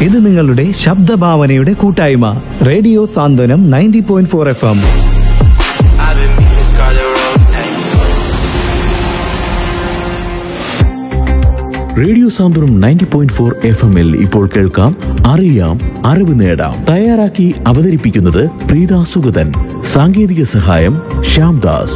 ഇത് നിങ്ങളുടെ ശബ്ദഭാവനയുടെ കൂട്ടായ്മ radio Santhwanam ninety point four F M I've been missing Scarlet Road. Hey. Radio Santhwanam ninety point four F എമ്മിൽ ഇപ്പോൾ കേൾക്കാം അറിയാം അറിവ് നേടാം തയ്യാറാക്കി അവതരിപ്പിക്കുന്നത് പ്രീത സുഗതൻ സാങ്കേതിക സഹായം ശ്യാംദാസ്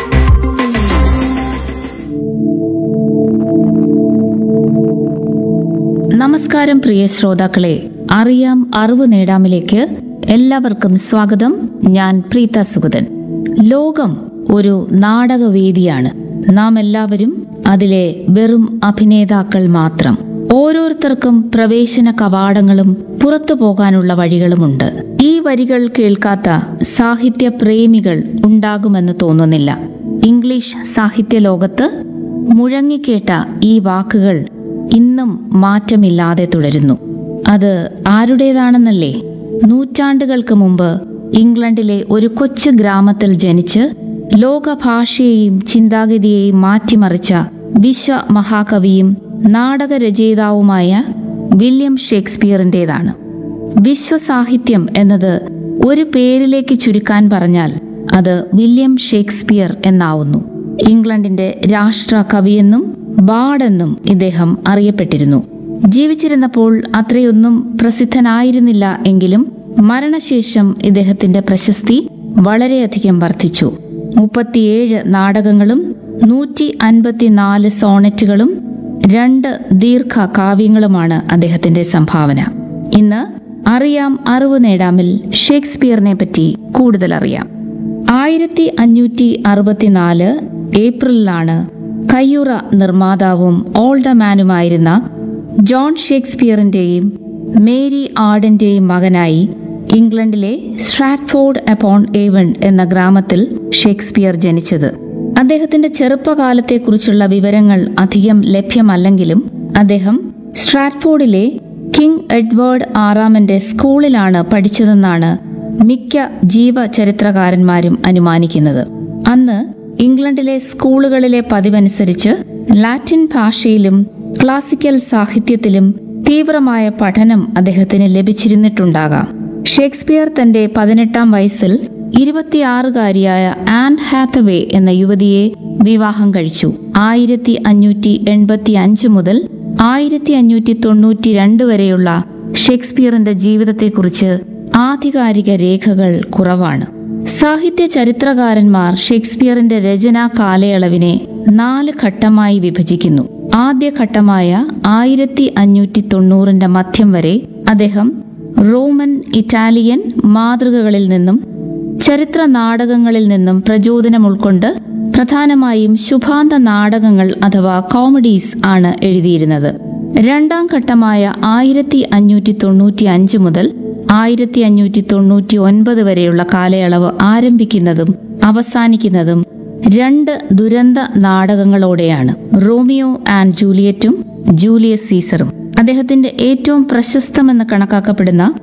നമസ്കാരം പ്രിയ ശ്രോതാക്കളെ അറിയാം അറിവ് നേടാമിലേക്ക് എല്ലാവർക്കും സ്വാഗതം ഞാൻ പ്രീത സുഗതൻ ലോകം ഒരു നാടകവേദിയാണ് നാം എല്ലാവരും അതിലെ വെറും അഭിനേതാക്കൾ മാത്രം ഓരോരുത്തർക്കും പ്രവേശന കവാടങ്ങളും പുറത്തു പോകാനുള്ള വഴികളുമുണ്ട് ഈ വരികൾ കേൾക്കാത്ത സാഹിത്യ പ്രേമികൾ ഉണ്ടാകുമെന്ന് തോന്നുന്നില്ല ഇംഗ്ലീഷ് സാഹിത്യ ലോകത്ത് മുഴങ്ങിക്കേട്ട ഈ വാക്കുകൾ ഇന്നും മാറ്റമില്ലാതെ തുടരുന്നു അത് ആരുടേതാണെന്നല്ലേ നൂറ്റാണ്ടുകൾക്ക് മുമ്പ് ഇംഗ്ലണ്ടിലെ ഒരു കൊച്ചു ഗ്രാമത്തിൽ ജനിച്ച് ലോകഭാഷയെയും ചിന്താഗതിയെയും മാറ്റിമറിച്ച വിശ്വ മഹാകവിയും നാടകരചയിതാവുമായ വില്യം ഷേക്സ്പിയറിൻ്റെതാണ് വിശ്വസാഹിത്യം എന്നത് ഒരു പേരിലേക്ക് ചുരുക്കാൻ പറഞ്ഞാൽ അത് വില്യം ഷേക്സ്പിയർ എന്നാവുന്നു ഇംഗ്ലണ്ടിന്റെ രാഷ്ട്ര കവിയെന്നും ബാഡെന്നും ഇദ്ദേഹം അറിയപ്പെട്ടിരുന്നു ജീവിച്ചിരുന്നപ്പോൾ അത്രയൊന്നും പ്രസിദ്ധനായിരുന്നില്ല എങ്കിലും മരണശേഷം ഇദ്ദേഹത്തിന്റെ പ്രശസ്തി വളരെയധികം വർദ്ധിച്ചു മുപ്പത്തിയേഴ് നാടകങ്ങളും നൂറ്റി അൻപത്തിനാല് സോണറ്റുകളും രണ്ട് ദീർഘ കാവ്യങ്ങളുമാണ് അദ്ദേഹത്തിന്റെ സംഭാവന ഇന്ന് അറിയാം അറിവ് നേടാമിൽ ഷേക്സ്പിയറിനെ പറ്റി കൂടുതൽ അറിയാം ആയിരത്തി അഞ്ഞൂറ്റി അറുപത്തിനാല് ഏപ്രിലിലാണ് കയ്യുറ നിർമ്മാതാവും ഓൾഡമാനുമായിരുന്ന ജോൺ ഷേക്സ്പിയറിന്റെയും മേരി ആർഡന്റെയും മകനായി ഇംഗ്ലണ്ടിലെ സ്ട്രാറ്റ്ഫോർഡ് അപ്പോൺ ഏവൺ എന്ന ഗ്രാമത്തിൽ ഷേക്സ്പിയർ ജനിച്ചത് അദ്ദേഹത്തിന്റെ ചെറുപ്പകാലത്തെക്കുറിച്ചുള്ള വിവരങ്ങൾ അധികം ലഭ്യമല്ലെങ്കിലും അദ്ദേഹം സ്ട്രാറ്റ്ഫോർഡിലെ കിങ് എഡ്വേർഡ് ആറാമന്റെ സ്കൂളിലാണ് പഠിച്ചതെന്നാണ് മിക്ക ജീവചരിത്രകാരന്മാരും അനുമാനിക്കുന്നത് അന്ന് ഇംഗ്ലണ്ടിലെ സ്കൂളുകളിലെ പതിവനുസരിച്ച് ലാറ്റിൻ ഭാഷയിലും ക്ലാസിക്കൽ സാഹിത്യത്തിലും തീവ്രമായ പഠനം അദ്ദേഹത്തിന് ലഭിച്ചിരുന്നിട്ടുണ്ടാകാം ഷേക്സ്പിയർ തന്റെ പതിനെട്ടാം വയസ്സിൽ ഇരുപത്തിയാറുകാരിയായ ആൻ ഹാത്തവേ എന്ന യുവതിയെ വിവാഹം കഴിച്ചു ആയിരത്തി അഞ്ഞൂറ്റി എൺപത്തി അഞ്ച് മുതൽ ആയിരത്തി അഞ്ഞൂറ്റി തൊണ്ണൂറ്റി രണ്ട് വരെയുള്ള ഷേക്സ്പിയറിന്റെ ജീവിതത്തെക്കുറിച്ച് ആധികാരിക രേഖകൾ കുറവാണ് സാഹിത്യ ചരിത്രകാരന്മാർ ഷേക്സ്പിയറിന്റെ രചനാ കാലയളവിനെ നാല് ഘട്ടമായി വിഭജിക്കുന്നു ആദ്യ ഘട്ടമായ ആയിരത്തി അഞ്ഞൂറ്റി തൊണ്ണൂറിന്റെ മധ്യം വരെ അദ്ദേഹം റോമൻ ഇറ്റാലിയൻ മാതൃകകളിൽ നിന്നും ചരിത്ര നാടകങ്ങളിൽ നിന്നും പ്രചോദനം ഉൾക്കൊണ്ട് പ്രധാനമായും ശുഭാന്ത നാടകങ്ങൾ അഥവാ കോമഡീസ് ആണ് എഴുതിയിരുന്നത് രണ്ടാം ഘട്ടമായ ആയിരത്തി അഞ്ഞൂറ്റി തൊണ്ണൂറ്റി അഞ്ച് മുതൽ ആയിരത്തി അഞ്ഞൂറ്റി തൊണ്ണൂറ്റി ഒൻപത് വരെയുള്ള കാലയളവ് ആരംഭിക്കുന്നതും അവസാനിക്കുന്നതും രണ്ട് ദുരന്ത നാടകങ്ങളോടെയാണ് റോമിയോ ആൻഡ് ജൂലിയറ്റും ജൂലിയസ് സീസറും അദ്ദേഹത്തിന്റെ ഏറ്റവും പ്രശസ്തമെന്ന് കണക്കാക്കപ്പെടുന്ന